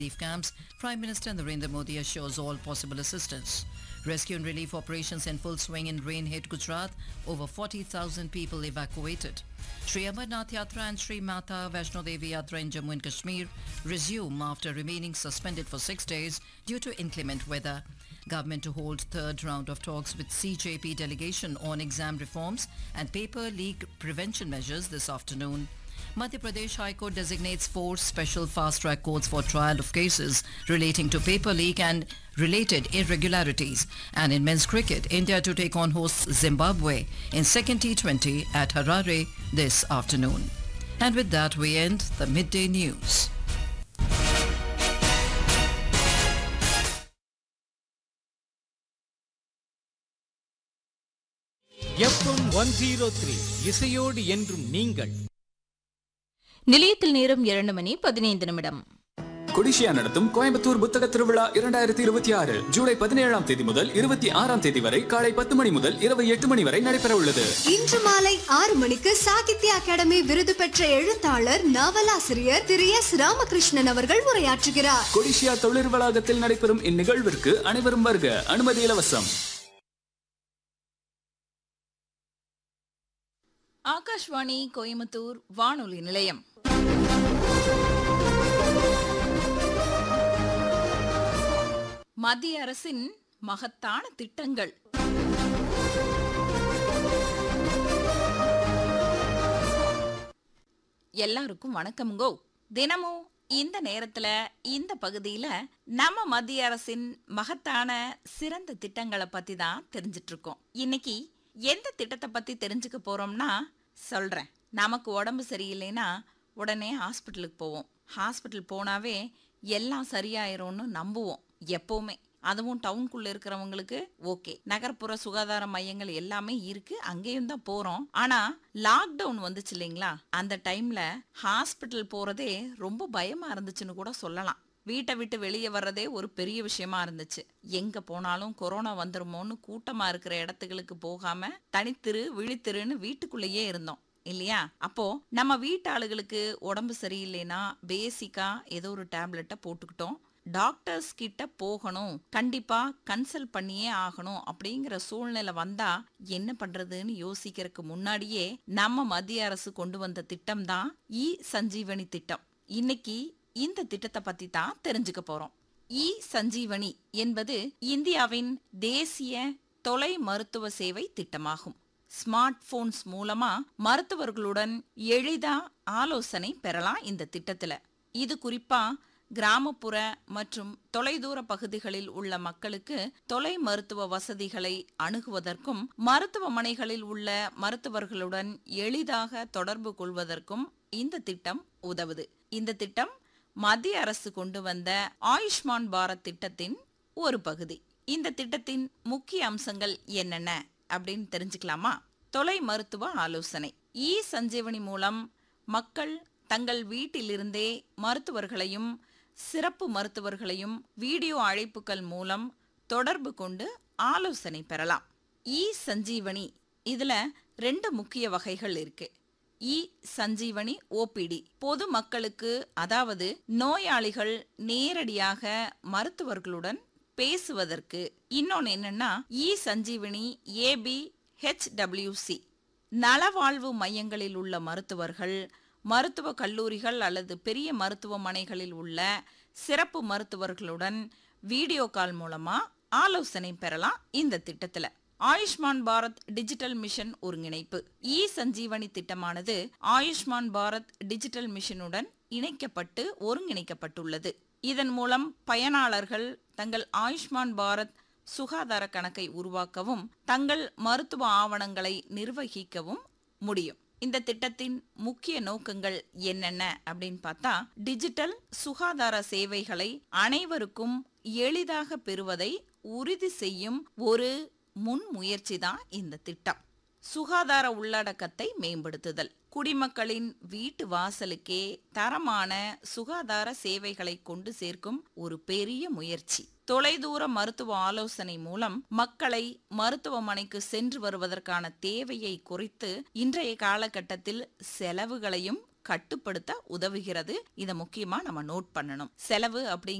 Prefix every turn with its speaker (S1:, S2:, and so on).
S1: relief camps, Prime Minister Narendra Modi assures all possible assistance. Rescue and relief operations in full swing in rain-hit Gujarat. Over 40,000 people evacuated. Sri Amarnath Yatra and Sri Mata Vaishno Devi Yatra in Jammu and Kashmir resume after remaining suspended for six days due to inclement weather. Government to hold third round of talks with CJP delegation on exam reforms and paper leak prevention measures this afternoon. Madhya Pradesh High Court designates four special fast-track courts for trial of cases relating to paper leak and related irregularities. And in men's cricket, India to take on hosts Zimbabwe in second T20 at Harare this afternoon. And with that, we end the midday news.
S2: FM one zero three இசையோடு என்றும் நீங்கள்
S3: நிலையத்தில் நேரம் இரண்டு மணி பதினைந்து நிமிடம்
S4: கொடிஷியா நடத்தும் கோயம்புத்தூர் புத்தக திருவிழா இரண்டாயிரத்தி இருபத்தி ஆறு ஜூலை பதினேழாம் தேதி முதல் இருபத்தி ஆறாம் தேதி வரை காலை பத்து மணி முதல் இரவு எட்டு மணி வரை நடைபெற உள்ளது
S5: இன்று மாலை ஆறு மணிக்கு சாகித்ய அகாடமி விருது பெற்ற எழுத்தாளர் நாவலாசிரியர் திரு எஸ் ராமகிருஷ்ணன் அவர்கள் உரையாற்றுகிறார்
S4: கொடிஷியா தொழில் வளாகத்தில் நடைபெறும் இந்நிகழ்விற்கு அனைவரும் வருக அனுமதி இலவசம்
S3: ஆகாஷ்வாணி கோயம்புத்தூர் வானொலி நிலையம் மத்திய அரசின் மகத்தான திட்டங்கள் எல்லாருக்கும் வணக்கம்ங்கோ தினமும் இந்த நேரத்துல இந்த பகுதியில நம்ம மத்திய அரசின் மகத்தான சிறந்த திட்டங்களை பத்தி தான் தெரிஞ்சிட்டு இருக்கோம் இன்னைக்கு எந்த திட்டத்தை பத்தி தெரிஞ்சுக்க போறோம்னா சொல்றேன் நமக்கு உடம்பு சரியில்லைன்னா உடனே ஹாஸ்பிட்டலுக்கு போவோம் ஹாஸ்பிட்டல் போனாவே எல்லாம் சரியாயிரும்னு நம்புவோம் எப்பவுமே அதுவும் டவுனுக்குள்ள இருக்கிறவங்களுக்கு ஓகே நகர்ப்புற சுகாதார மையங்கள் எல்லாமே இருக்கு அங்கேயும் தான் போறோம் ஆனா லாக்டவுன் வந்துச்சு இல்லைங்களா அந்த டைம்ல ஹாஸ்பிட்டல் போறதே ரொம்ப பயமா இருந்துச்சுன்னு கூட சொல்லலாம் வீட்டை விட்டு வெளியே வர்றதே ஒரு பெரிய விஷயமா இருந்துச்சு எங்க போனாலும் கொரோனா வந்துருமோன்னு கூட்டமா இருக்கிற இடத்துகளுக்கு போகாம தனித்திரு விழித்திருன்னு வீட்டுக்குள்ளேயே இருந்தோம் இல்லையா அப்போ நம்ம வீட்டாளுகளுக்கு உடம்பு சரியில்லைன்னா பேசிக்கா ஏதோ ஒரு டேப்லெட்டை போட்டுக்கிட்டோம் டாக்டர்ஸ் கிட்ட போகணும் கண்டிப்பா கன்சல்ட் பண்ணியே ஆகணும் அப்படிங்கிற சூழ்நிலை வந்தா என்ன பண்றதுன்னு யோசிக்கிறதுக்கு முன்னாடியே நம்ம மத்திய அரசு கொண்டு வந்த திட்டம் தான் இ சஞ்சீவனி திட்டம் இன்னைக்கு இந்த திட்டத்தை பத்தி தான் தெரிஞ்சுக்க போறோம் இ சஞ்சீவனி என்பது இந்தியாவின் தேசிய தொலை மருத்துவ சேவை திட்டமாகும் ஸ்மார்ட் போன்ஸ் மூலமா மருத்துவர்களுடன் எளிதா ஆலோசனை பெறலாம் இந்த திட்டத்துல இது குறிப்பா கிராமப்புற மற்றும் தொலைதூர பகுதிகளில் உள்ள மக்களுக்கு தொலை மருத்துவ வசதிகளை அணுகுவதற்கும் மருத்துவமனைகளில் உள்ள மருத்துவர்களுடன் எளிதாக தொடர்பு கொள்வதற்கும் இந்த திட்டம் உதவுது இந்த திட்டம் மத்திய அரசு கொண்டு வந்த ஆயுஷ்மான் பாரத் திட்டத்தின் ஒரு பகுதி இந்த திட்டத்தின் முக்கிய அம்சங்கள் என்னென்ன அப்படின்னு தெரிஞ்சுக்கலாமா தொலை மருத்துவ ஆலோசனை இ சஞ்சீவனி மூலம் மக்கள் தங்கள் வீட்டிலிருந்தே மருத்துவர்களையும் சிறப்பு மருத்துவர்களையும் வீடியோ அழைப்புகள் மூலம் தொடர்பு கொண்டு ஆலோசனை பெறலாம் இ சஞ்சீவனி இதுல ரெண்டு முக்கிய வகைகள் இருக்கு இ சஞ்சீவனி ஓபிடி பொது மக்களுக்கு அதாவது நோயாளிகள் நேரடியாக மருத்துவர்களுடன் பேசுவதற்கு இன்னொன்னு என்னன்னா இ சஞ்சீவனி ஏபி ஹெச்டபிள்யூசி நலவாழ்வு மையங்களில் உள்ள மருத்துவர்கள் மருத்துவ கல்லூரிகள் அல்லது பெரிய மருத்துவமனைகளில் உள்ள சிறப்பு மருத்துவர்களுடன் வீடியோ கால் மூலமா ஆலோசனை பெறலாம் இந்த திட்டத்துல ஆயுஷ்மான் பாரத் டிஜிட்டல் மிஷன் ஒருங்கிணைப்பு இ சஞ்சீவனி திட்டமானது ஆயுஷ்மான் பாரத் டிஜிட்டல் மிஷனுடன் இணைக்கப்பட்டு ஒருங்கிணைக்கப்பட்டுள்ளது இதன் மூலம் பயனாளர்கள் தங்கள் ஆயுஷ்மான் பாரத் சுகாதார கணக்கை உருவாக்கவும் தங்கள் மருத்துவ ஆவணங்களை நிர்வகிக்கவும் முடியும் இந்த திட்டத்தின் முக்கிய நோக்கங்கள் என்னென்ன அப்படின்னு பார்த்தா டிஜிட்டல் சுகாதார சேவைகளை அனைவருக்கும் எளிதாக பெறுவதை உறுதி செய்யும் ஒரு முன்முயற்சி தான் இந்த திட்டம் சுகாதார உள்ளடக்கத்தை மேம்படுத்துதல் குடிமக்களின் வீட்டு வாசலுக்கே தரமான சுகாதார சேவைகளை கொண்டு சேர்க்கும் ஒரு பெரிய முயற்சி தொலைதூர மருத்துவ ஆலோசனை மூலம் மக்களை மருத்துவமனைக்கு சென்று வருவதற்கான தேவையை குறைத்து இன்றைய காலகட்டத்தில் செலவுகளையும் கட்டுப்படுத்த உதவுகிறது இதை முக்கியமா நம்ம நோட் பண்ணணும் செலவு அப்படி